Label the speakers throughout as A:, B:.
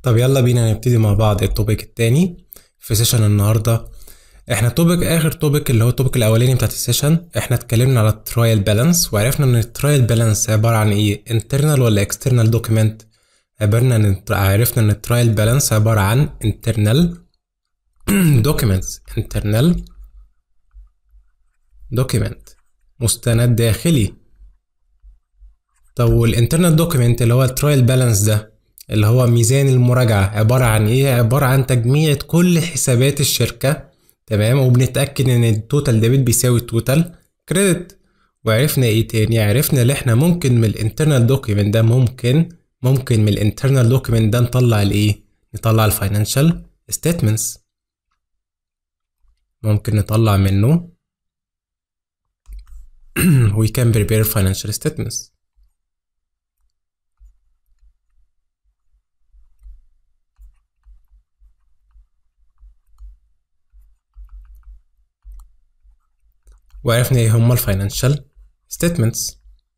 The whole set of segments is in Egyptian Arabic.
A: طب يلا بينا نبتدي مع بعض التوبيك التاني في سيشن النهارده احنا توبيك اخر توبيك اللي هو التوبيك الاولاني بتاعت السيشن احنا اتكلمنا على الترايل بالانس وعرفنا ان الترايل بالانس عباره عن ايه internal ولا external دوكيمنت عرفنا ان عرفنا ان الترايل بالانس عباره عن internal documents internal document مستند داخلي طب والانترنال دوكيمنت اللي هو الترايل بالانس ده اللي هو ميزان المراجعة عبارة عن ايه؟ عبارة عن تجميع كل حسابات الشركة تمام وبنتأكد ان التوتال ديبت بيساوي التوتال كريدت وعرفنا ايه تاني؟ عرفنا ان احنا ممكن من الانترنال دوكيمنت ده ممكن ممكن من الانترنال دوكيمنت ده نطلع الايه؟ نطلع الفاينانشال ستيتمنتس ممكن نطلع منه we can prepare financial statements وعرفنا ايه هما الفاينانشال ستيتمنتس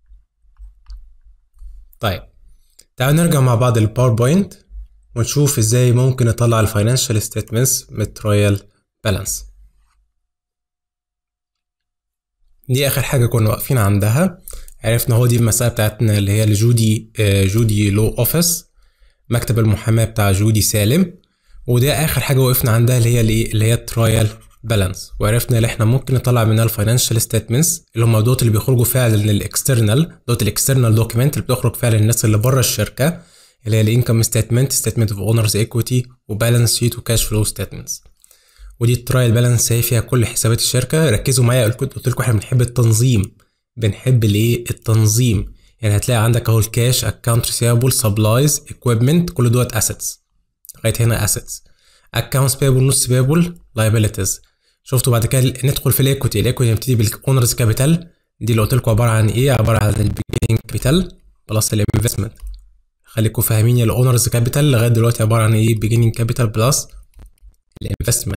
A: طيب تعالوا نرجع مع بعض للباوربوينت ونشوف ازاي ممكن نطلع الفاينانشال ستيتمنتس من الترايل بالانس دي اخر حاجه كنا واقفين عندها عرفنا هو دي المسألة بتاعتنا اللي هي لجودي جودي لو اوفيس مكتب المحاماة بتاع جودي سالم وده اخر حاجة وقفنا عندها اللي هي الايه اللي هي الترايل بالانس وعرفنا ان احنا ممكن نطلع منها الفاينانشال ستيتمنتس اللي هم دوت اللي بيخرجوا فعلا للاكسترنال دوت الاكسترنال دوكيمنت اللي بتخرج فعلا للناس اللي بره الشركه اللي هي الانكم ستيتمنت ستيتمنت اوف اونرز ايكويتي وبالانس شيت وكاش فلو ستيتمنتس ودي الترايل بالانس هي فيها كل حسابات الشركه ركزوا معايا قلت لكم احنا بنحب التنظيم بنحب الايه التنظيم يعني هتلاقي عندك اهو الكاش اكونت ريسيفبل سبلايز اكويبمنت كل دوت اسيتس لغايه هنا اسيتس اكونتس بيبل نص بيبل لايبيليتيز شفتوا بعد كده ندخل في الايكوتي الايكوتي بتبتدي بالاونرز كابيتال دي اللي قلت لكم عباره عن ايه عباره عن البيجنينج كابيتال بلس الانفستمنت خليكم فاهمين الاونرز كابيتال لغايه دلوقتي عباره عن ايه بيجنينج كابيتال بلس الانفستمنت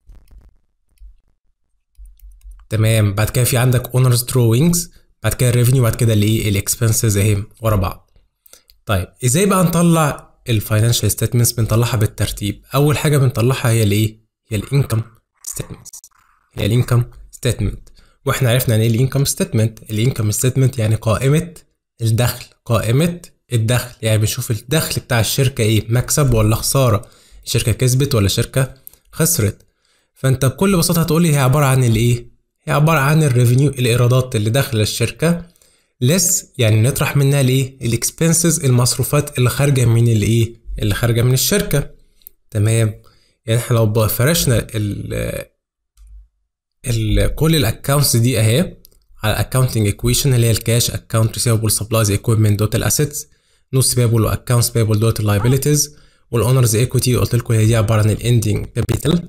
A: تمام بعد كده في عندك اونرز دروينجز بعد كده الريفينيو بعد كده الايه الاكسبنسز اهي ورا بعض طيب ازاي بقى نطلع الفاينانشال ستيتمنتس بنطلعها بالترتيب اول حاجه بنطلعها هي الايه هي الانكم ستيتمنتس هي الانكم ستيتمنت واحنا عرفنا يعني ايه الانكم ستيتمنت الانكم ستيتمنت يعني قائمه الدخل قائمه الدخل يعني بنشوف الدخل بتاع الشركه ايه مكسب ولا خساره الشركه كسبت ولا شركه خسرت فانت بكل بساطه هتقول لي هي عباره عن الايه هي عباره عن الريفينيو الايرادات اللي داخله الشركه لس يعني نطرح منها الايه الاكسبنسز المصروفات اللي خارجه من الايه اللي خارجه من الشركه تمام يعني احنا لو فرشنا ال ال كل الاكونتس دي اهي على الاكونتنج ايكويشن اللي هي الكاش اكونت ريسيفبل سبلايز ايكويبمنت دوت الاسيتس نص بيبل واكونتس بيبل دوت اللايبيليتيز والاونرز ايكويتي قلت لكم هي دي عباره عن الاندنج كابيتال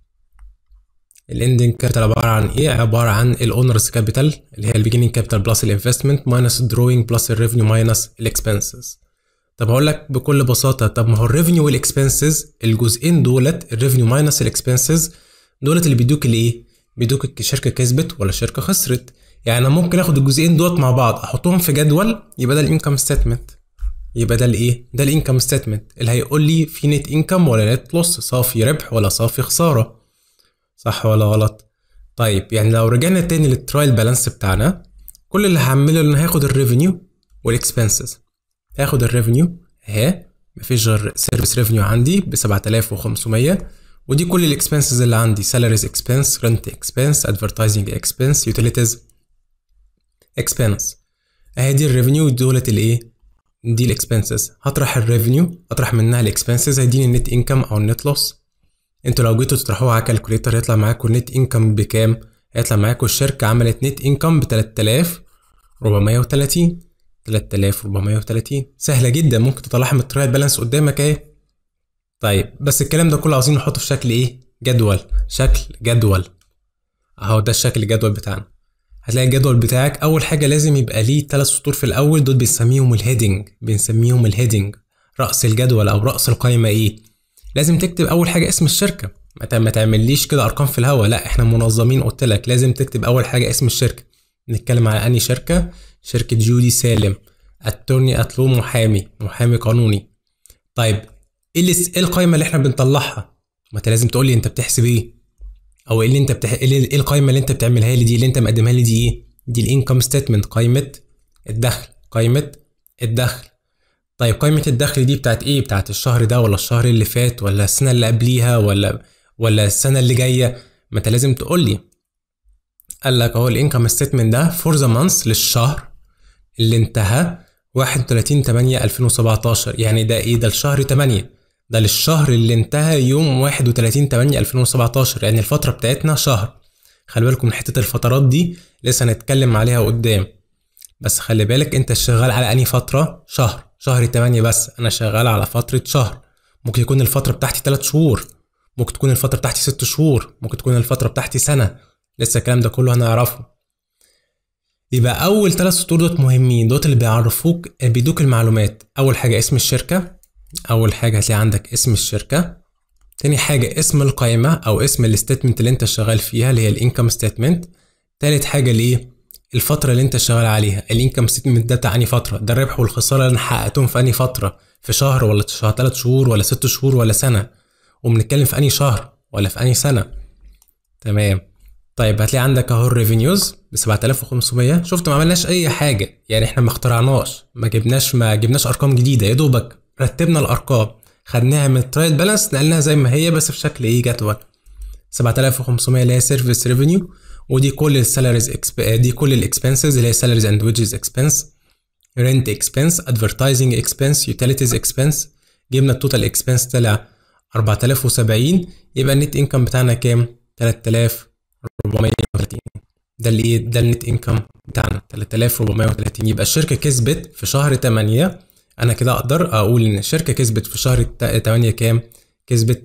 A: الاندنج كابيتال عباره عن ايه عباره عن الاونرز كابيتال اللي هي البيجيننج كابيتال بلس الانفستمنت ماينس الدروينج بلس الريفينيو ماينس الاكسبنسز طب هقول لك بكل بساطه طب ما هو الريفينيو والاكسبنسز الجزئين دولت الريفينيو ماينس الاكسبنسز دولت اللي بيدوك الايه بيدوك الشركه كسبت ولا الشركه خسرت يعني انا ممكن اخد الجزئين دولت مع بعض احطهم في جدول يبقى ده الانكم ستيتمنت يبقى ده الايه ده الانكم ستيتمنت اللي هيقول لي في نت انكم ولا نت لوس صافي ربح ولا صافي خساره صح ولا غلط طيب يعني لو رجعنا تاني للترايل بالانس بتاعنا كل اللي هعمله ان هاخد الريفينيو والاكسبنسز هاخد الريفينيو اهي مفيش غير سيرفيس ريفينيو عندي ب 7500 ودي كل الاكسبنسز اللي عندي سالاريز اكسبنس رنت اكسبنس ادفرتايزنج اكسبنس يوتيليتيز اكسبنس اهي دي الريفينيو دولت الايه دي الاكسبنسز هطرح الريفينيو اطرح منها الاكسبنسز هيديني النت انكم او النت لوس انتوا لو جيتوا تطرحوها على كالكوليتر هيطلع معاكم النت انكم بكام هيطلع معاكم الشركه عملت نت انكم ب 3430 3430 سهله جدا ممكن تطلعها من الترايل بالانس قدامك اهي طيب بس الكلام ده كله عاوزين نحطه في شكل ايه جدول شكل جدول اهو ده الشكل الجدول بتاعنا هتلاقي الجدول بتاعك اول حاجه لازم يبقى ليه ثلاث سطور في الاول دول بنسميهم الهيدنج بنسميهم الهيدنج راس الجدول او راس القائمه ايه لازم تكتب اول حاجه اسم الشركه ما تعمليش كده ارقام في الهوا لا احنا منظمين قلت لك لازم تكتب اول حاجه اسم الشركه نتكلم على انهي شركه شركه جودي سالم اتورني اتلو محامي محامي قانوني طيب ايه اللي ايه القايمه اللي احنا بنطلعها ما انت لازم تقول لي انت بتحسب ايه او ايه اللي انت بتح... ايه القايمه اللي انت بتعملها لي دي اللي انت مقدمها لي دي ايه دي الانكم ستيتمنت قايمه الدخل قايمه الدخل طيب قائمة الدخل دي بتاعت ايه؟ بتاعت الشهر ده ولا الشهر اللي فات ولا السنة اللي قبليها ولا ولا السنة اللي جاية؟ ما انت لازم تقول لي. قال لك اهو الانكم ستيتمنت ده فور ذا مانث للشهر اللي انتهى 31 8 2017 يعني ده ايه؟ ده الشهر 8 ده للشهر اللي انتهى يوم 31 8 2017 يعني الفترة بتاعتنا شهر. خلي بالكم من حتة الفترات دي لسه هنتكلم عليها قدام. بس خلي بالك انت شغال على انهي فترة؟ شهر. شهر 8 بس انا شغال على فتره شهر ممكن يكون الفتره بتاعتي 3 شهور ممكن تكون الفتره بتاعتي 6 شهور ممكن تكون الفتره بتاعتي سنه لسه الكلام ده كله هنعرفه يبقى اول ثلاث سطور دوت مهمين دوت اللي بيعرفوك بيدوك المعلومات اول حاجه اسم الشركه اول حاجه هتلاقي عندك اسم الشركه تاني حاجه اسم القائمه او اسم الستيتمنت اللي انت شغال فيها اللي هي الانكم ستيتمنت تالت حاجه ليه الفتره اللي انت شغال عليها الانكم ستيتمنت ده بتاع انهي فتره ده الربح والخساره اللي انا حققتهم في انهي فتره في شهر ولا شهر 3 شهور ولا 6 شهور ولا سنه وبنتكلم في انهي شهر ولا في انهي سنه تمام طيب هتلاقي عندك اهو الريفينيوز ب 7500 شفت ما عملناش اي حاجه يعني احنا ما اخترعناش ما جبناش ما جبناش ارقام جديده يا دوبك رتبنا الارقام خدناها من الترايل بالانس نقلناها زي ما هي بس في شكل ايه جدول 7500 اللي هي سيرفيس ريفينيو ودي كل السالاريز دي كل الاكسبنسز اللي هي سالاريز اند ويجز اكسبنس رنت اكسبنس ادفرتايزنج اكسبنس يوتيليتيز اكسبنس جبنا التوتال اكسبنس طلع 4070 يبقى النت انكم بتاعنا كام 3430 ده اللي ايه ده النت انكم بتاعنا 3430 يبقى الشركه كسبت في شهر 8 انا كده اقدر اقول ان الشركه كسبت في شهر 8 كام كسبت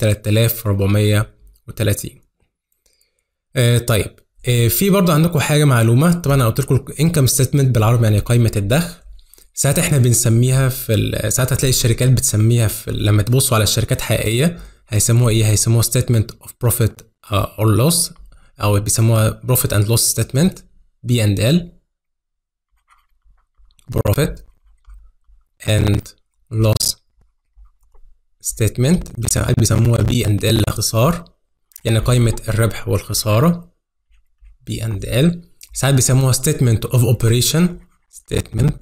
A: 3430 آه طيب آه، في برضه عندكم حاجه معلومه طبعا انا قلت لكم انكم ستيتمنت بالعربي يعني قائمه الدخل ساعات احنا بنسميها في ساعات هتلاقي الشركات بتسميها في لما تبصوا على الشركات حقيقيه هيسموها ايه هيسموها ستيتمنت اوف بروفيت اور لوس او بيسموها بروفيت اند لوس ستيتمنت بي اند ال بروفيت اند لوس ستيتمنت بيسموها بي اند ال اختصار يعني قائمه الربح والخساره بي اند ال ساعات بيسموها statement of operation statement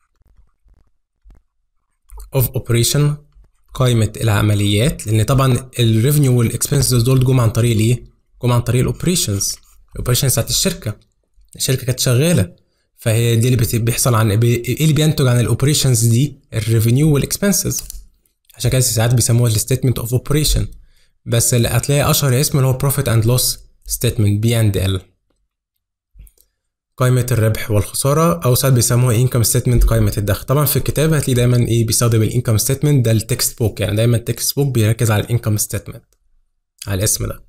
A: of operation قائمة العمليات لأن طبعا الريفنيو والاكسبنسز دول جم عن طريق الايه؟ جم عن طريق الاوبريشنز الاوبريشنز بتاعت الشركة الشركة كانت شغالة فهي دي اللي بيحصل عن ايه اللي بينتج عن الاوبريشنز دي الريفينيو والاكسبنسز عشان كده ساعات بيسموها الستيتمنت اوف اوبريشن بس اللي هتلاقي اشهر اسم اللي هو بروفيت اند لوس ستيتمنت بي اند ال قائمة الربح والخسارة أو ساعات بيسموها انكم ستيتمنت قائمة الدخل طبعا في الكتاب هتلاقي دايما إيه بيستخدم الانكم ستيتمنت ده التكست بوك يعني دايما التكست بوك بيركز على الانكم ستيتمنت على الاسم ده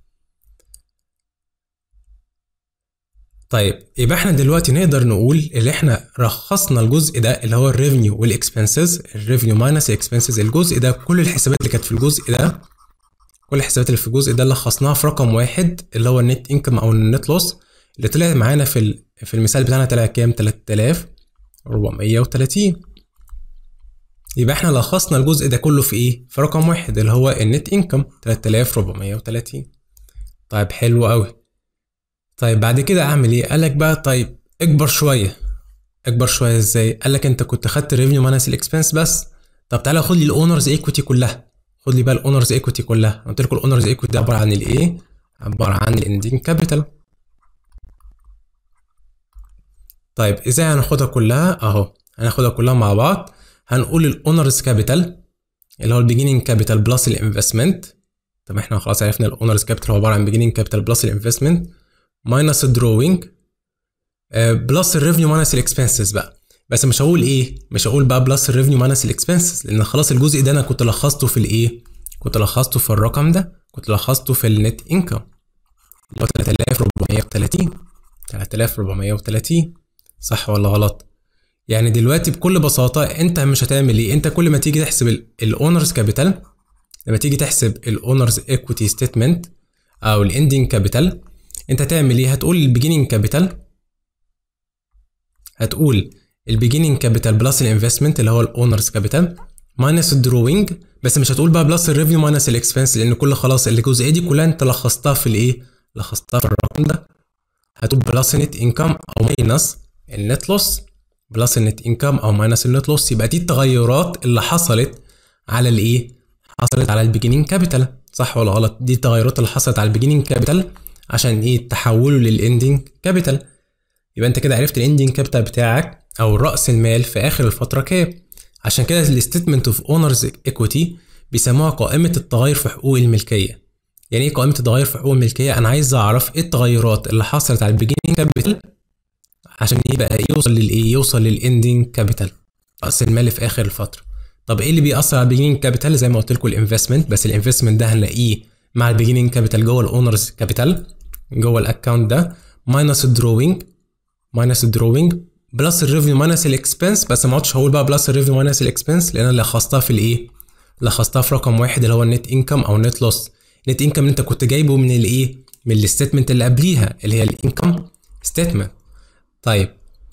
A: طيب يبقى احنا دلوقتي نقدر نقول اللي احنا رخصنا الجزء ده اللي هو الريفنيو والاكسبنسز الريفنيو ماينس الاكسبنسز الجزء ده كل الحسابات اللي كانت في الجزء ده كل الحسابات اللي في الجزء ده لخصناها في رقم واحد اللي هو النت انكم او النت لوس اللي طلع معانا في في المثال بتاعنا طلع كام 3430 يبقى احنا لخصنا الجزء ده كله في ايه في رقم واحد اللي هو النت انكم 3430 طيب حلو قوي طيب بعد كده اعمل ايه قال لك بقى طيب اكبر شويه اكبر شويه ازاي قال لك انت كنت خدت الريفنيو ماينس الاكسبنس بس طب تعالى خد لي الاونرز ايكويتي كلها خد لي بقى الاونرز ايكويتي كلها قلت لكم الاونرز ايكويتي عباره عن الايه عباره عن الاندنج كابيتال طيب ازاي هناخدها كلها اهو هناخدها كلها مع بعض هنقول الاونرز كابيتال اللي هو البيجيننج كابيتال بلس الانفستمنت طب احنا خلاص عرفنا الاونرز كابيتال هو عباره عن بيجيننج كابيتال بلس الانفستمنت ماينس الدروينج بلس الريفنيو ماينس الاكسبنسز بقى بس مش هقول ايه مش هقول بقى بلس الريفنيو ماينس الاكسبنسز لان خلاص الجزء ده انا كنت لخصته في الايه كنت لخصته في الرقم ده كنت لخصته في النت انكم اللي هو 3430 3430 صح ولا غلط يعني دلوقتي بكل بساطه انت مش هتعمل ايه انت كل ما تيجي تحسب الاونرز كابيتال لما تيجي تحسب الاونرز ايكويتي ستيتمنت او الاندنج كابيتال انت هتعمل ايه هتقول البيجيننج كابيتال هتقول البيجيننج كابيتال بلس الانفستمنت اللي هو الاونرز كابيتال ماينس الدروينج بس مش هتقول بقى بلس الريفيو ماينس الاكسبنس لان كل خلاص الجزئيه دي كلها انت لخصتها في الايه لخصتها في الرقم ده هتقول بلس نت انكم او ماينس النت لوس بلس النت انكم او ماينس النت لوس يبقى دي التغيرات اللي حصلت على الايه حصلت على البيجنينج كابيتال صح ولا غلط دي التغيرات اللي حصلت على البيجنينج كابيتال عشان ايه تحوله للاندنج كابيتال يبقى انت كده عرفت الاندنج كابيتال بتاعك او راس المال في اخر الفتره كام عشان كده الستيتمنت اوف اونرز ايكويتي بيسموها قائمه التغير في حقوق الملكيه يعني ايه قائمه التغير في حقوق الملكيه انا عايز اعرف ايه التغيرات اللي حصلت على البيجنينج كابيتال عشان ايه بقى يوصل للايه يوصل للاندنج كابيتال راس المال في اخر الفتره طب ايه اللي بيأثر على البيجنينج كابيتال زي ما قلت لكم الانفستمنت بس الانفستمنت ده هنلاقيه مع البيجنينج كابيتال جوه الاونرز كابيتال جوه الاكونت ده ماينس الدروينج ماينس الدروينج بلس الريفيو ماينس الاكسبنس بس ما عدتش هقول بقى بلس الريفيو ماينس الاكسبنس لان انا لخصتها في الايه لخصتها في رقم واحد اللي هو النت انكم او النت لوس النت انكم اللي انت كنت جايبه من الايه من الستيتمنت اللي قبليها اللي هي الانكم ستيتمنت طيب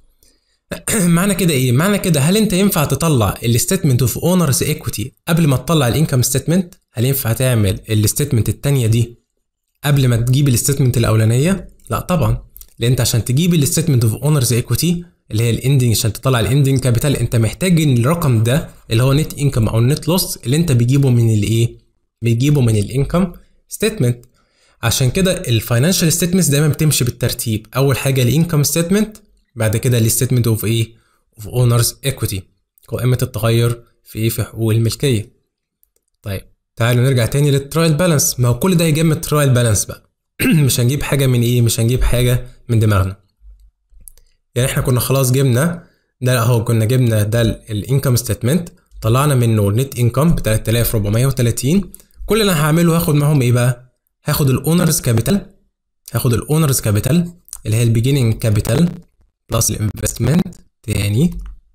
A: معنى كده ايه معنى كده هل انت ينفع تطلع الستيتمنت اوف اونرز ايكويتي قبل ما تطلع الانكم ستيتمنت هل ينفع تعمل الستيتمنت التانية دي قبل ما تجيب الستيتمنت الاولانيه لا طبعا لان انت عشان تجيب الستيتمنت اوف اونرز ايكويتي اللي هي الاندنج عشان تطلع الاندنج كابيتال انت محتاج ان الرقم ده اللي هو نت انكم او نت لوس اللي انت بتجيبه من الايه بتجيبه من الانكم ستيتمنت عشان كده الفاينانشال ستيتمنتس دايما بتمشي بالترتيب اول حاجه الانكم ستيتمنت بعد كده الستيتمنت اوف ايه اوف اونرز ايكويتي قائمه التغير في ايه في حقوق الملكيه طيب تعالوا نرجع تاني للترايل بالانس ما هو كل ده يجي من الترايل بالانس بقى مش هنجيب حاجه من ايه مش هنجيب حاجه من دماغنا يعني احنا كنا خلاص جبنا ده اهو كنا جبنا ده الانكم ستيتمنت طلعنا منه النت انكم ب 3430 كل اللي انا هعمله هاخد معاهم ايه بقى هاخد الاونرز كابيتال هاخد الاونرز كابيتال اللي هي البيجيننج كابيتال بلس الانفستمنت تاني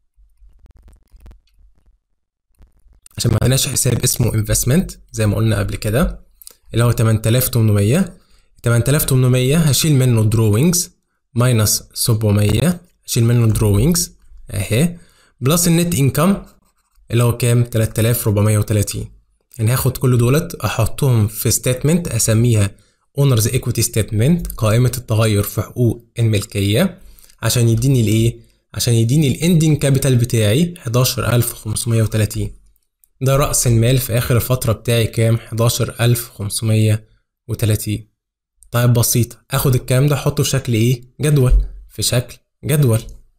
A: عشان ما عندناش حساب اسمه انفستمنت زي ما قلنا قبل كده اللي هو 8800 8800 هشيل منه دروينجز ماينس 700 هشيل منه دروينجز اهي بلس النت انكم اللي هو كام 3430 يعني هاخد كل دولت احطهم في ستيتمنت اسميها اونرز ايكويتي ستيتمنت قائمه التغير في حقوق الملكيه عشان يديني الايه عشان يديني الاندنج كابيتال بتاعي 11530 ده رأس المال في آخر الفترة بتاعي كام 11530 طيب بسيطة اخد الكلام ده احطه في شكل ايه جدول في شكل جدول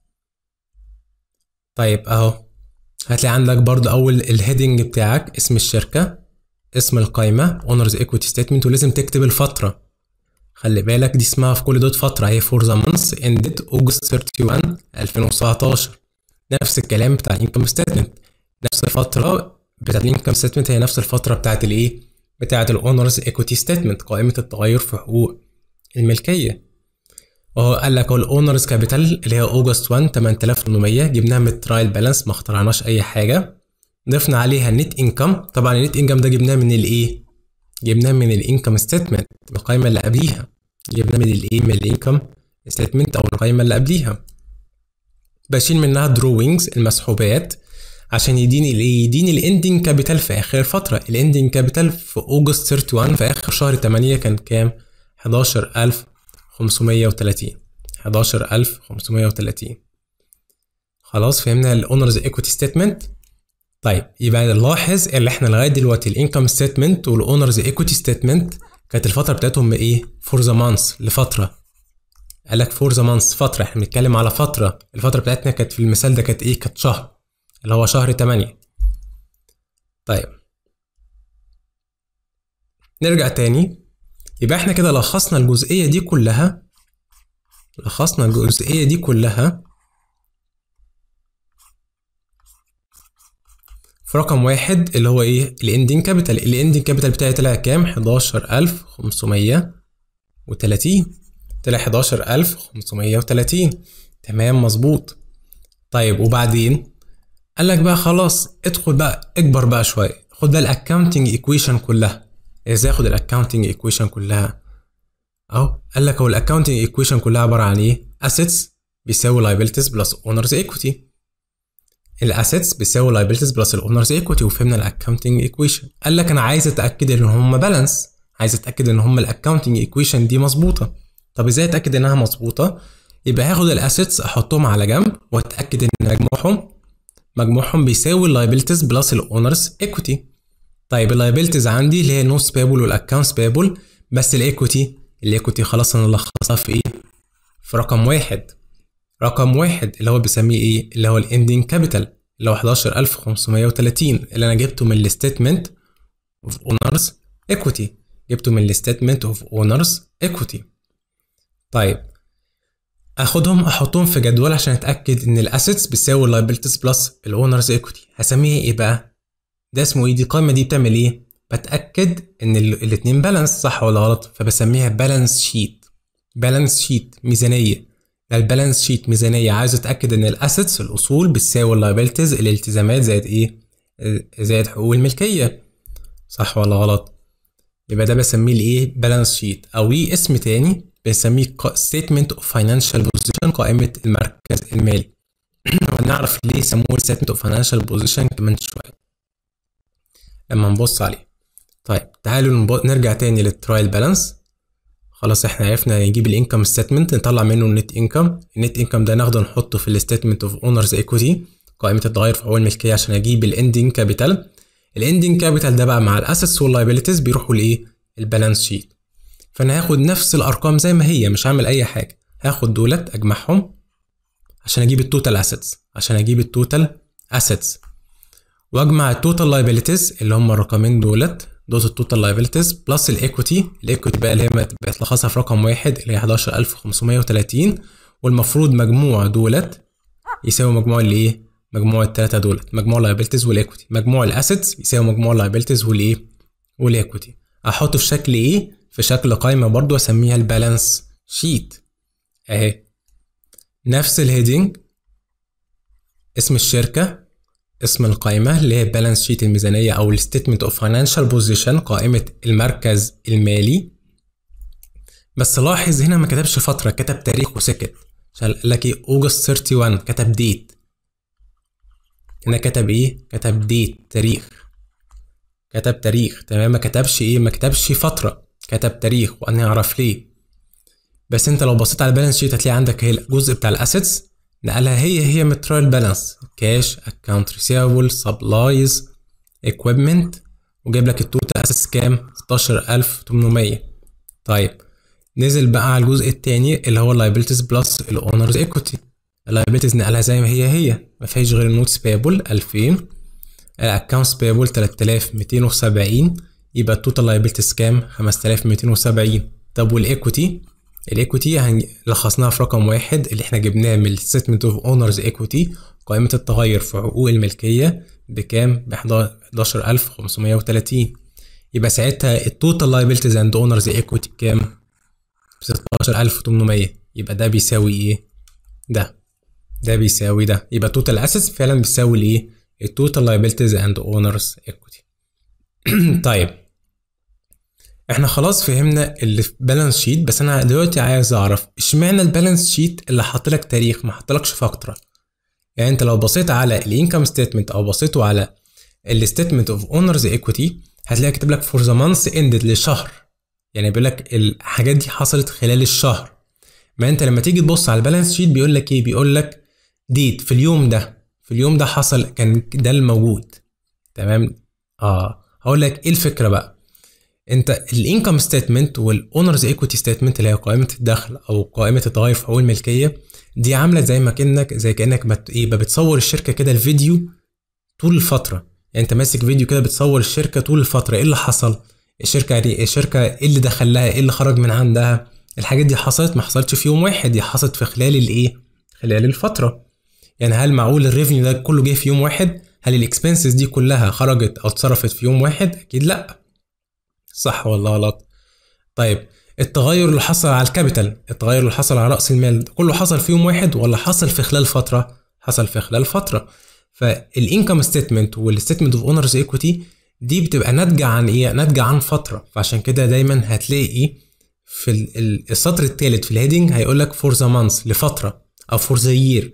A: طيب اهو هتلاقي عندك برضو اول الهيدنج بتاعك اسم الشركة اسم القايمة اونرز ايكويتي ستيتمنت ولازم تكتب الفترة خلي بالك دي اسمها في كل دوت فترة هي فور ذا مانث اندد اوجست 31 2017 نفس الكلام بتاع الانكم ستيتمنت نفس الفترة بتاعت الانكم ستيتمنت هي نفس الفترة بتاعت الايه بتاعت الاونرز ايكويتي ستيتمنت قائمة التغير في حقوق الملكية وهو قال لك هو الاونرز كابيتال اللي هي اوجست 1 8800 جبناها من الترايل بالانس ما اخترعناش اي حاجة ضفنا عليها النت انكم طبعا النت انكم ده جبناه من الايه جبناه من الانكم ستيتمنت القائمة اللي قبليها جبناه من الايه من الانكم ستيتمنت او القائمة اللي قبليها بشيل منها دروينجز المسحوبات عشان يديني الايه يديني الاندنج كابيتال في اخر الفتره الاندنج كابيتال في اوجست 31 في اخر شهر 8 كان كام 11530 11530 خلاص فهمنا الاونرز ايكويتي ستيتمنت طيب يبقى نلاحظ اللي احنا لغايه دلوقتي الانكم ستيتمنت والاونرز ايكويتي ستيتمنت كانت الفتره بتاعتهم ايه فور ذا مانث لفتره قال لك فور ذا مانث فتره احنا بنتكلم على فتره الفتره بتاعتنا كانت في المثال ده كانت ايه كانت شهر اللي هو شهر 8 طيب نرجع تاني يبقى احنا كده لخصنا الجزئية دي كلها لخصنا الجزئية دي كلها في رقم واحد اللي هو ايه الاندنج كابيتال الاندنج كابيتال بتاعي طلع كام 11530 طلع 11530 تمام مظبوط طيب وبعدين قال لك بقى خلاص ادخل بقى اكبر بقى شويه خد بقى الاكاونتنج ايكويشن كلها ازاي اخد الاكاونتنج ايكويشن كلها اهو قال لك هو الاكاونتنج ايكويشن كلها عباره عن ايه assets بيساوي liabilities بلس owners equity الاسيتس بيساوي liabilities بلس الاونرز ايكويتي وفهمنا الاكونتنج ايكويشن قال لك انا عايز اتاكد ان هم بالانس عايز اتاكد ان هم الاكونتنج ايكويشن دي مظبوطه طب ازاي اتاكد انها مظبوطه يبقى هاخد الاسيتس احطهم على جنب واتاكد ان مجموعهم مجموعهم بيساوي اللايبيلتيز بلس الاونرز ايكويتي طيب اللايبيلتيز عندي اللي هي النوتس بيبل والاكونتس بيبل بس الايكويتي الايكويتي خلاص انا لخصها في ايه في رقم واحد رقم واحد اللي هو بيسميه ايه اللي هو الاندنج كابيتال اللي هو 11530 اللي انا جبته من الستيتمنت اوف اونرز ايكويتي جبته من الستيتمنت اوف اونرز ايكويتي طيب اخدهم احطهم في جدول عشان اتاكد ان الاسيتس بتساوي اللايبيلتيز بلس الاونرز ايكويتي هسميها ايه بقى ده اسمه ايه دي القائمه دي بتعمل ايه بتاكد ان الاثنين بالانس صح ولا غلط فبسميها بالانس شيت بالانس شيت ميزانيه ده البالانس شيت ميزانيه عايز اتاكد ان الاسيتس الاصول بتساوي اللايبيلتيز الالتزامات زائد ايه زائد حقوق الملكيه صح ولا غلط يبقى ده بسميه الايه بالانس شيت او ليه اسم تاني بنسميه statement of financial position قائمة المركز المالي ونعرف ليه سموه statement of financial position كمان شوية لما نبص عليه طيب تعالوا نرجع تاني للترايل بالانس خلاص احنا عرفنا نجيب الانكم ستيتمنت نطلع منه النت انكم النت انكم ده ناخده نحطه في الستيتمنت اوف اونرز ايكويتي قائمة التغير في حقوق الملكية عشان اجيب الاندنج كابيتال الاندنج كابيتال ده بقى مع الاسيتس واللايبيلتيز بيروحوا لايه البالانس شيت فانا هاخد نفس الارقام زي ما هي مش هعمل اي حاجه هاخد دولت اجمعهم عشان اجيب التوتال اسيتس عشان اجيب التوتال اسيتس واجمع التوتال لايبيليتيز اللي هم الرقمين دولت دوت التوتال لايبيليتيز بلس الايكويتي الايكويتي بقى اللي هي بتلخصها في رقم واحد اللي هي 11530 والمفروض مجموع دولت يساوي مجموع الايه مجموع التلاتة دولت مجموع اللايبيلتيز والايكويتي مجموع الاسيتس يساوي مجموع اللايبيلتيز والايه والايكويتي احطه في شكل ايه في شكل قائمة برضو أسميها البالانس شيت أهي نفس الهيدنج اسم الشركة اسم القائمة اللي هي بالانس شيت الميزانية أو الستيتمنت اوف فاينانشال بوزيشن قائمة المركز المالي بس لاحظ هنا ما كتبش فترة كتب تاريخ وسكت قال لك ايه اوجست 31 كتب ديت هنا كتب ايه كتب ديت تاريخ كتب تاريخ تمام ما كتبش ايه ما كتبش فترة كتب تاريخ وانا اعرف ليه بس انت لو بصيت على البالانس شيت هتلاقي عندك هي الجزء بتاع الاسيتس نقلها هي هي مترال بالانس كاش اكونت ريسيفبل سبلايز اكويبمنت وجايب لك التوتال اسيتس كام 16800 طيب نزل بقى على الجزء الثاني اللي هو اللايبيلتيز بلس الاونرز ايكويتي اللايبيلتيز نقلها زي ما هي هي ما فيهاش غير النوتس بيبل 2000 الاكونتس بيبل 3270 يبقى التوتال لايبيلتيز كام 5270 طب والايكويتي الايكويتي لخصناها في رقم واحد اللي احنا جبناه من الستمنت اوف اونرز ايكويتي قائمة التغير في حقوق الملكية بكام ب 11530 يبقى ساعتها التوتال لايبيلتيز اند اونرز ايكويتي بكام ب 16800 يبقى ده بيساوي ايه ده ده بيساوي ده يبقى التوتال اسيتس فعلا بيساوي الايه التوتال لايبيلتيز اند اونرز ايكويتي طيب احنا خلاص فهمنا اللي في بالانس شيت بس انا دلوقتي عايز اعرف اشمعنى البالانس شيت اللي حاط لك تاريخ ما حطلكش فاكتوره يعني انت لو بصيت على الانكم ستيتمنت او بصيتوا على الستيتمنت اوف اونرز ايكويتي هتلاقي كاتب لك فور ذا مانث اندد لشهر يعني بيقول لك الحاجات دي حصلت خلال الشهر ما انت لما تيجي تبص على البالانس شيت بيقول لك ايه بيقول لك ديت في اليوم ده في اليوم ده حصل كان ده الموجود تمام اه هقول لك ايه الفكره بقى انت الانكم ستيتمنت والاونرز ايكويتي ستيتمنت اللي هي قائمه الدخل او قائمه التغير في حقوق الملكيه دي عامله زي ما كانك زي كانك بت ايه بتصور الشركه كده الفيديو طول الفتره يعني انت ماسك فيديو كده بتصور الشركه طول الفتره ايه اللي حصل الشركه دي الشركه ايه اللي دخل لها ايه اللي خرج من عندها الحاجات دي حصلت ما حصلتش في يوم واحد دي حصلت في خلال الايه خلال الفتره يعني هل معقول الريفنيو ده كله جه في يوم واحد هل الاكسبنسز دي كلها خرجت او اتصرفت في يوم واحد اكيد لا صح ولا غلط طيب التغير اللي حصل على الكابيتال التغير اللي حصل على راس المال كله حصل في يوم واحد ولا حصل في خلال فتره حصل في خلال فتره فالانكم ستيتمنت والستيتمنت اوف اونرز ايكويتي دي بتبقى ناتجه عن ايه ناتجه عن فتره فعشان كده دايما هتلاقي في السطر الثالث في الهيدنج هيقول لك فور ذا مانث لفتره او فور ذا يير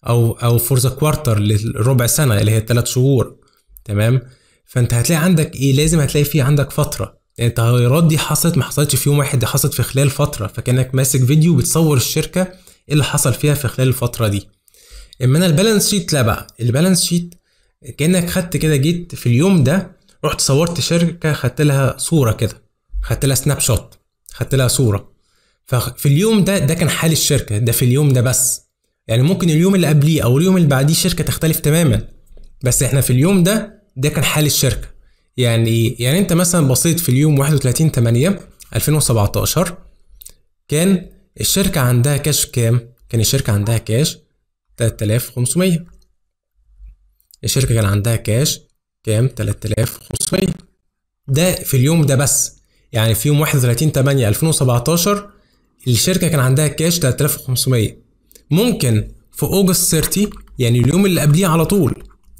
A: او او فور ذا كوارتر للربع سنه اللي هي الثلاث شهور تمام فانت هتلاقي عندك ايه لازم هتلاقي في عندك فتره يعني التغيرات دي حصلت ما حصلتش في يوم واحد دي حصلت في خلال فتره فكانك ماسك فيديو بتصور الشركه ايه اللي حصل فيها في خلال الفتره دي اما انا البالانس شيت لا بقى البالانس شيت كانك خدت كده جيت في اليوم ده رحت صورت شركه خدت لها صوره كده خدت لها سناب شوت خدت لها صوره ففي اليوم ده ده كان حال الشركه ده في اليوم ده بس يعني ممكن اليوم اللي قبليه او اليوم اللي بعديه الشركه تختلف تماما بس احنا في اليوم ده ده كان حال الشركه يعني ايه يعني انت مثلا بصيت في اليوم 31 8 2017 كان الشركه عندها كاش كام كان الشركه عندها كاش 3500 الشركه كان عندها كاش كام 3500 ده في اليوم ده بس يعني في يوم 31 8 2017 الشركه كان عندها كاش 3500 ممكن في اوجست 30 يعني اليوم اللي قبليه على طول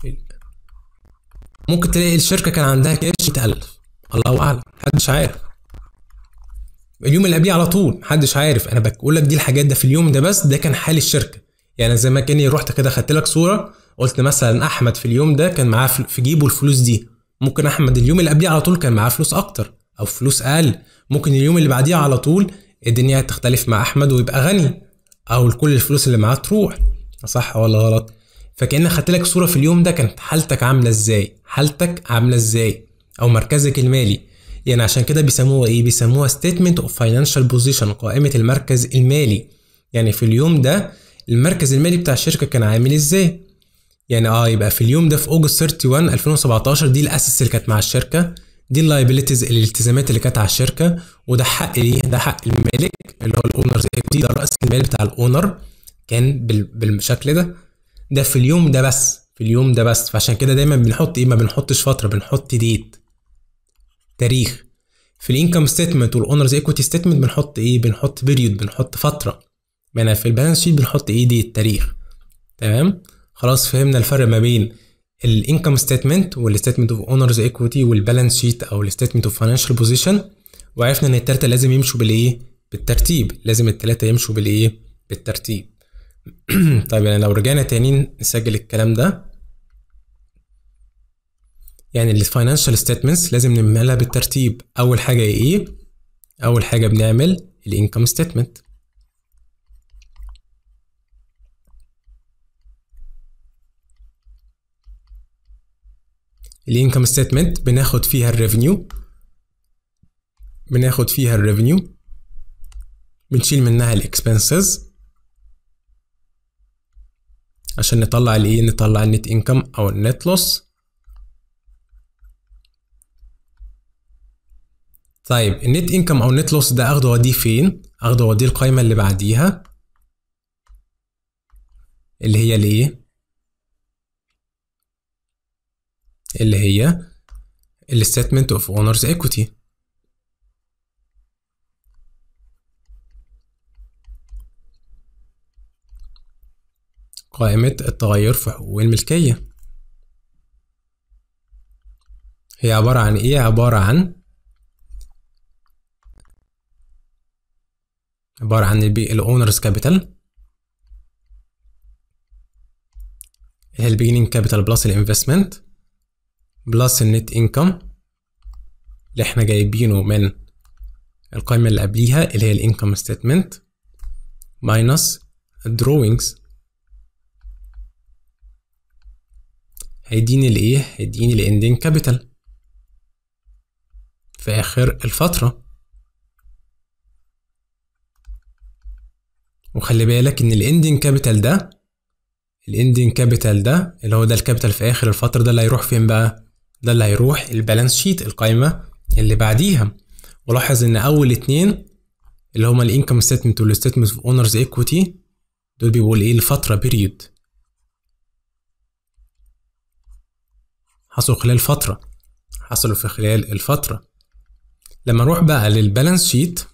A: ممكن تلاقي الشركه كان عندها كاش 100000 الله اعلم محدش عارف اليوم اللي قبليه على طول محدش عارف انا بقول لك دي الحاجات ده في اليوم ده بس ده كان حال الشركه يعني زي ما كاني رحت كده خدت لك صوره قلت مثلا احمد في اليوم ده كان معاه في جيبه الفلوس دي ممكن احمد اليوم اللي قبليه على طول كان معاه فلوس اكتر او فلوس اقل ممكن اليوم اللي بعديه على طول الدنيا تختلف مع احمد ويبقى غني او كل الفلوس اللي معاه تروح صح ولا غلط فكأنك خدت لك صورة في اليوم ده كانت حالتك عاملة ازاي حالتك عاملة ازاي او مركزك المالي يعني عشان كده بيسموها ايه بيسموها statement of financial position قائمة المركز المالي يعني في اليوم ده المركز المالي بتاع الشركة كان عامل ازاي يعني اه يبقى في اليوم ده في اوجست 31 2017 دي الاسس اللي كانت مع الشركه دي اللايبيليتيز الالتزامات اللي كانت على الشركه وده حق ايه ده حق المالك اللي هو الاونرز ايكوتي ده راس المال بتاع الاونر كان بالشكل ده ده في اليوم ده بس في اليوم ده بس فعشان كده دايما بنحط ايه ما بنحطش فتره بنحط ديت تاريخ في الانكم ستيتمنت والاونرز ايكوتي ستيتمنت بنحط ايه بنحط بيريود بنحط فتره يعني في البالانس شيت بنحط ايه ديت تاريخ تمام خلاص فهمنا الفرق ما بين الانكم ستيتمنت والستيتمنت اوف اونرز ايكويتي والبالانس شيت او الستيتمنت اوف فاينانشال بوزيشن وعرفنا ان التلاته لازم يمشوا بالايه بالترتيب لازم التلاته يمشوا بالايه بالترتيب طيب يعني لو رجعنا تاني نسجل الكلام ده يعني الفاينانشال ستيتمنتس لازم نعملها بالترتيب اول حاجه ايه اول حاجه بنعمل الانكم ستيتمنت الانكم ستيتمنت بناخد فيها الريفينيو بناخد فيها الريفينيو بنشيل منها الاكسبنسز عشان نطلع الايه نطلع النت انكم او النت لوس طيب النت انكم او النت لوس ده اخده اوديه فين اخده اوديه القايمه اللي بعديها اللي هي الايه اللي هي الستمنت اوف اونرز equity قائمة التغير في حقوق الملكية هي عبارة عن ايه عبارة عن عبارة عن الاونرز كابيتال هي البيجنينج كابيتال بلس الانفستمنت بلس النت انكم اللي احنا جايبينه من القائمة اللي قبليها اللي هي الانكم ستيتمنت ماينس الدروينجز هيديني الايه هيديني الاندنج كابيتال في اخر الفترة وخلي بالك ان الاندنج كابيتال ده الاندنج كابيتال ده اللي هو ده الكابيتال في اخر الفترة ده اللي هيروح فين بقى ده اللي هيروح البالانس شيت القائمة اللي بعديها ولاحظ ان اول اتنين اللي هما الانكم ستيتمنت والستيتمنت اوف اونرز ايكويتي دول بيبقوا ايه الفترة بيريود حصلوا خلال فترة حصلوا في خلال الفترة لما نروح بقى للبالانس شيت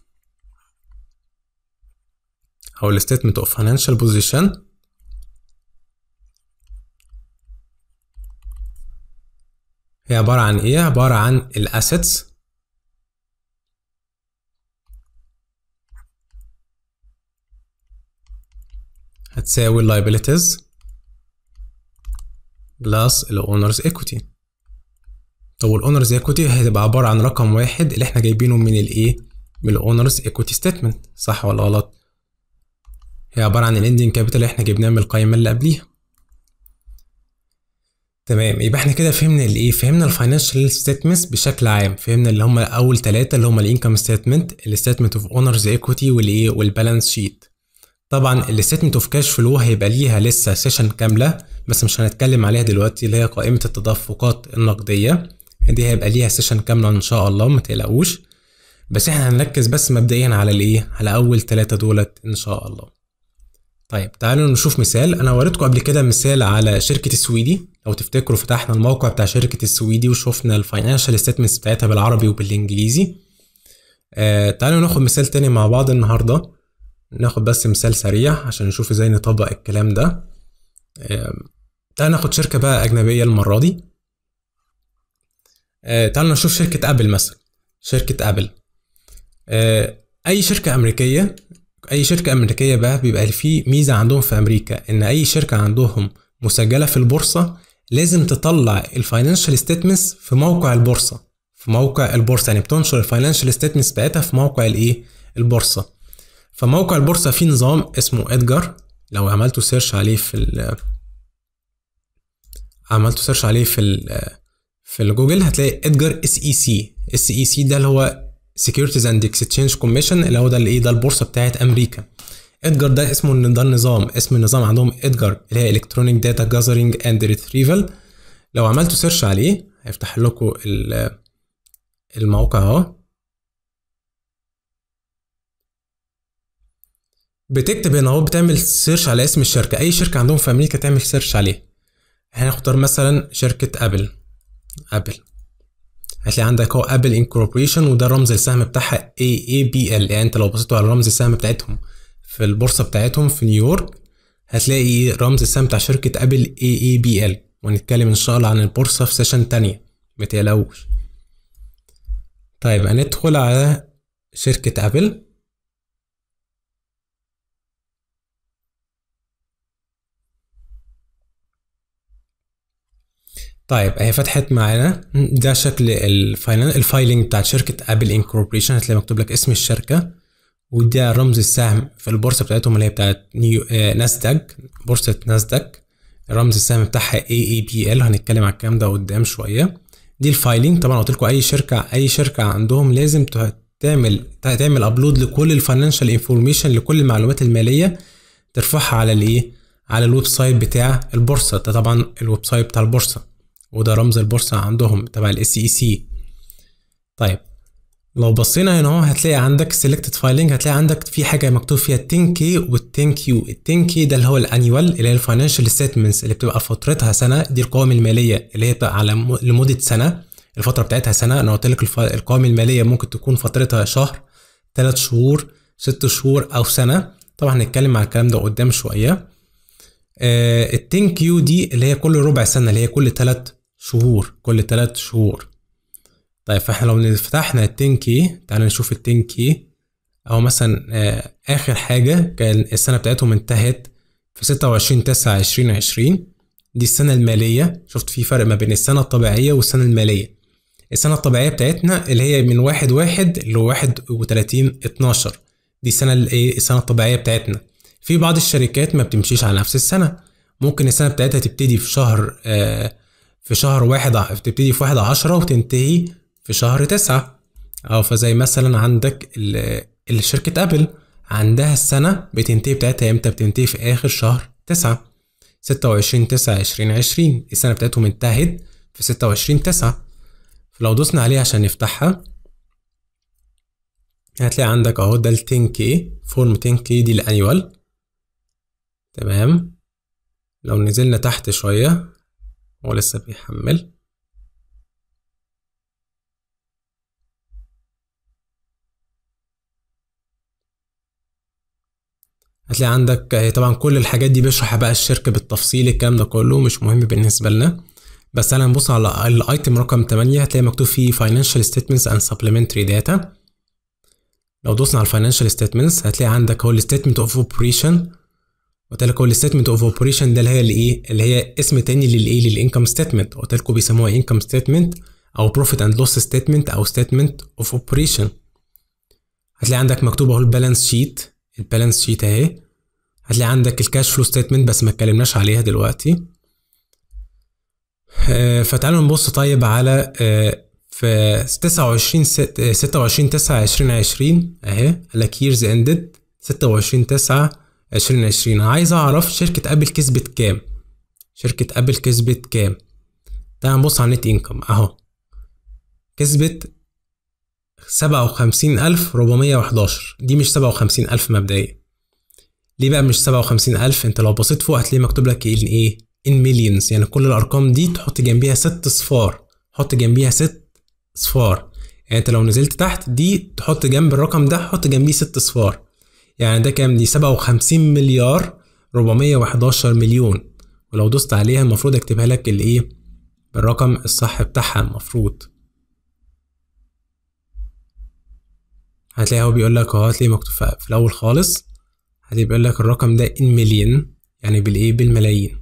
A: أو الستيتمنت اوف فاينانشال بوزيشن هي عبارة عن إيه؟ عبارة عن الأسيتس هتساوي liabilities بلس الاونرز ايكوتي طب والاونرز ايكوتي هتبقى عباره عن رقم واحد اللي احنا جايبينه من الايه من الاونرز ايكوتي ستيتمنت صح ولا غلط هي عباره عن الاندنج كابيتال اللي احنا جبناه من القائمه اللي قبليها تمام يبقى احنا كده فهمنا الايه فهمنا الفاينانشال ستيتمنتس بشكل عام فهمنا اللي هم اول ثلاثه اللي هم الانكم ستيتمنت الستيتمنت اوف اونرز ايكوتي والايه والبالانس شيت طبعا الستيتمنت اوف كاش فلو هيبقى ليها لسه سيشن كامله بس مش هنتكلم عليها دلوقتي اللي هي قائمه التدفقات النقديه دي هيبقى ليها سيشن كامله ان شاء الله ما تقلقوش بس احنا هنركز بس مبدئيا على الايه على اول ثلاثه دولت ان شاء الله طيب تعالوا نشوف مثال انا وريتكم قبل كده مثال على شركه السويدي لو تفتكروا فتحنا الموقع بتاع شركه السويدي وشفنا الفاينانشال ستيتمنتس بتاعتها بالعربي وبالانجليزي آه تعالوا ناخد مثال تاني مع بعض النهارده ناخد بس مثال سريع عشان نشوف ازاي نطبق الكلام ده آه تعالوا ناخد شركه بقى اجنبيه المره دي آه تعالوا نشوف شركه ابل مثلا شركه ابل آه اي شركه امريكيه اي شركه امريكيه بقى بيبقى في ميزه عندهم في امريكا ان اي شركه عندهم مسجله في البورصه لازم تطلع الفاينانشال ستيتمنتس في موقع البورصه في موقع البورصه يعني بتنشر الفاينانشال ستيتمنتس بتاعتها في موقع الايه البورصه فموقع البورصه فيه نظام اسمه ادجار لو عملتوا سيرش عليه في ال عملتوا سيرش عليه في ال في الجوجل هتلاقي ادجار اس اي سي اس اي سي ده اللي هو سكيورتيز اند اكسشينج كوميشن اللي هو ده الايه ده البورصه بتاعت امريكا ادجار ده اسمه ده النظام اسم النظام عندهم ادجار اللي هي الكترونيك داتا جاذرينج اند ريتريفال لو عملتوا سيرش عليه هيفتح لكم الموقع اهو بتكتب هنا اهو بتعمل سيرش على اسم الشركه اي شركه عندهم في امريكا تعمل سيرش عليه هنختار مثلا شركه ابل ابل هتلاقي عندك هو ابل انكوربريشن وده رمز السهم بتاعها اي اي بي ال يعني انت لو بصيتوا على رمز السهم بتاعتهم في البورصه بتاعتهم في نيويورك هتلاقي رمز السهم بتاع شركه ابل اي اي بي ال ونتكلم ان شاء الله عن البورصه في سيشن تانية متقلقوش طيب هندخل على شركه ابل طيب هي فتحت معانا ده شكل الفايلنج بتاعت شركة ابل انكوربريشن هتلاقي مكتوب لك اسم الشركة وده رمز السهم في البورصة بتاعتهم اللي هي بتاعت نيو آه ناسداك بورصة ناسداك رمز السهم بتاعها اي اي بي ال هنتكلم على الكلام ده قدام شوية دي الفايلنج طبعا قلت لكم اي شركة اي شركة عندهم لازم تعمل تعمل ابلود لكل الفاينانشال انفورميشن لكل المعلومات المالية ترفعها على الايه على الويب سايت بتاع البورصة ده طبعا الويب سايت بتاع البورصة وده رمز البورصة عندهم تبع الاس اي سي طيب لو بصينا هنا اهو هتلاقي عندك سيلكتد فايلنج هتلاقي عندك في حاجه مكتوب فيها 10 كي وال 10 كيو ال 10 كي ده اللي هو الانيوال اللي هي الفاينانشال ستيتمنتس اللي بتبقى فترتها سنه دي القوائم الماليه اللي هي بتبقى على لمده سنه الفتره بتاعتها سنه انا قلت لك القوائم الماليه ممكن تكون فترتها شهر 3 شهور 6 شهور او سنه طبعا هنتكلم على الكلام ده قدام شويه ال 10 كيو دي اللي هي كل ربع سنه اللي هي كل 3 شهور كل 3 شهور طيب فاحنا لو فتحنا ال 10 كي تعالى نشوف ال 10 كي او مثلا آه اخر حاجة كان السنة بتاعتهم انتهت في 26 9 2020 دي السنة المالية شفت في فرق ما بين السنة الطبيعية والسنة المالية السنة الطبيعية بتاعتنا اللي هي من واحد واحد ل 31 12 دي السنة الايه السنة الطبيعية بتاعتنا في بعض الشركات ما بتمشيش على نفس السنة ممكن السنة بتاعتها تبتدي في شهر آه في شهر واحد تبتدي في واحد عشرة وتنتهي في شهر تسعة أو فزي مثلا عندك الشركة أبل عندها السنة بتنتهي بتاعتها امتى بتنتهي في آخر شهر تسعة ستة وعشرين تسعة عشرين عشرين السنة بتاعتهم انتهت في ستة وعشرين تسعة فلو دوسنا عليه عشان نفتحها هتلاقي عندك اهو ده ال 10K فورم 10K دي الانيوال تمام لو نزلنا تحت شوية هو لسه بيحمل هتلاقي عندك طبعا كل الحاجات دي بيشرح بقى الشركة بالتفصيل الكلام ده كله مش مهم بالنسبة لنا بس تعالى نبص على الايتم رقم 8 هتلاقي مكتوب فيه financial statements and supplementary data لو دوسنا على الفاينانشال ستيتمنتس هتلاقي عندك هو الستيتمنت اوف اوبريشن قلت لك هو الستمنت اوف اوبريشن ده اللي هي الايه اللي هي اسم تاني للايه للانكم ستيتمنت قلت لكم بيسموها انكم ستيتمنت او بروفيت اند لوس ستيتمنت او ستيتمنت اوف اوبريشن هتلاقي عندك مكتوب اهو البالانس شيت البالانس شيت اهي هتلاقي عندك الكاش فلو ستيتمنت بس ما اتكلمناش عليها دلوقتي آه، فتعالوا نبص طيب على آه، في 29 26 9 2020 اهي قال لك years ended 26 9 2020 عايز اعرف شركة ابل كسبت كام شركة ابل كسبت كام تعال نبص على النت انكم اهو كسبت سبعة وخمسين ألف ربعمية وحداشر دي مش سبعة وخمسين ألف مبدئيا ليه بقى مش سبعة وخمسين ألف انت لو بصيت فوق هتلاقي مكتوب لك ان ايه ان مليونز يعني كل الارقام دي تحط جنبيها ست صفار حط جنبيها ست صفار يعني انت لو نزلت تحت دي تحط جنب الرقم ده حط جنبيه ست صفار يعني ده كام دي سبعة وخمسين مليار ربعمية وحداشر مليون ولو دوست عليها المفروض اكتبها لك الايه بالرقم الصح بتاعها المفروض هتلاقي هو بيقول لك اهو هتلاقي مكتوب في الاول خالص هتلاقي بيقول لك الرقم ده ان مليون يعني بالايه بالملايين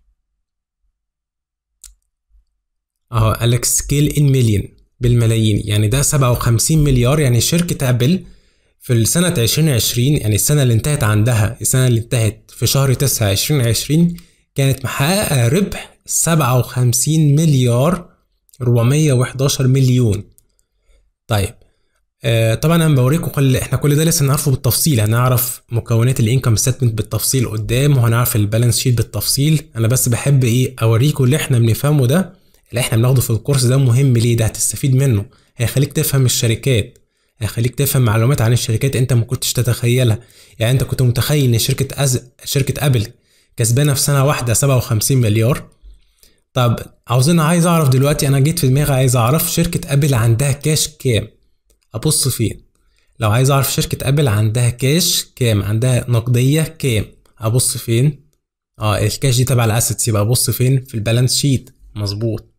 A: اهو قال لك سكيل ان مليون بالملايين يعني ده 57 مليار يعني شركة ابل في السنة 2020 يعني السنة اللي انتهت عندها السنة اللي انتهت في شهر 9 2020 كانت محققة ربح 57 مليار 411 مليون طيب آه طبعا انا بوريكم كل احنا كل ده لسه نعرفه بالتفصيل هنعرف مكونات الانكم ستمنت بالتفصيل قدام وهنعرف البالانس شيت بالتفصيل انا بس بحب ايه اوريكم اللي احنا بنفهمه ده اللي احنا بناخده في الكورس ده مهم ليه ده هتستفيد منه هيخليك تفهم الشركات هيخليك تفهم معلومات عن الشركات انت ما كنتش تتخيلها يعني انت كنت متخيل ان شركه أز... شركه ابل كسبانه في سنه واحده 57 مليار طب عاوزين عايز اعرف دلوقتي انا جيت في دماغي عايز اعرف شركه ابل عندها كاش كام ابص فين لو عايز اعرف شركه ابل عندها كاش كام عندها نقديه كام ابص فين اه الكاش دي تبع الاسيتس يبقى ابص فين في البالانس شيت مظبوط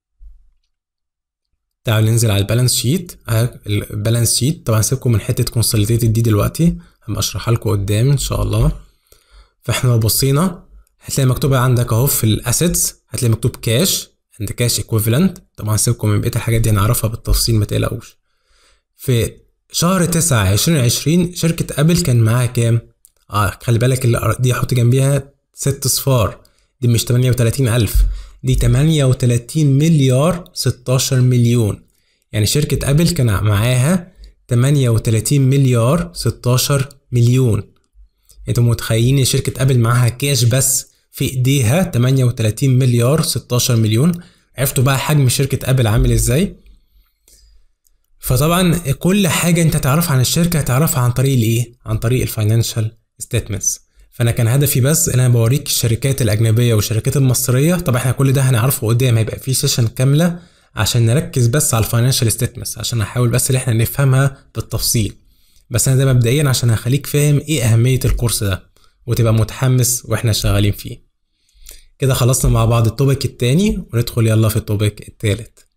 A: تعالوا ننزل على البالانس شيت البالانس شيت طبعا سيبكم من حته كونسوليديتد دي دلوقتي هبقى اشرحها لكم قدام ان شاء الله فاحنا لو بصينا هتلاقي مكتوب عندك اهو في الاسيتس هتلاقي مكتوب كاش عند كاش ايكويفالنت طبعا سيبكم من بقيه الحاجات دي هنعرفها بالتفصيل ما تقلقوش في شهر 9 2020 شركة ابل كان معاها كام؟ اه خلي بالك اللي دي احط جنبيها ست صفار دي مش 38 ألف دي 38 مليار 16 مليون يعني شركة أبل كان معاها 38 مليار 16 مليون انتوا متخيلين ان شركة أبل معاها كاش بس في ايديها 38 مليار 16 مليون عرفتوا بقى حجم شركة أبل عامل ازاي فطبعا كل حاجة انت تعرفها عن الشركة هتعرفها عن طريق الايه عن طريق الفاينانشال ستيتمنتس فانا كان هدفي بس ان انا بوريك الشركات الاجنبيه والشركات المصريه طب احنا كل ده هنعرفه قدام هيبقى في سيشن كامله عشان نركز بس على الفاينانشال ستيتمنتس عشان احاول بس ان احنا نفهمها بالتفصيل بس انا ده مبدئيا عشان هخليك فاهم ايه اهميه الكورس ده وتبقى متحمس واحنا شغالين فيه كده خلصنا مع بعض التوبيك التاني وندخل يلا في التوبيك التالت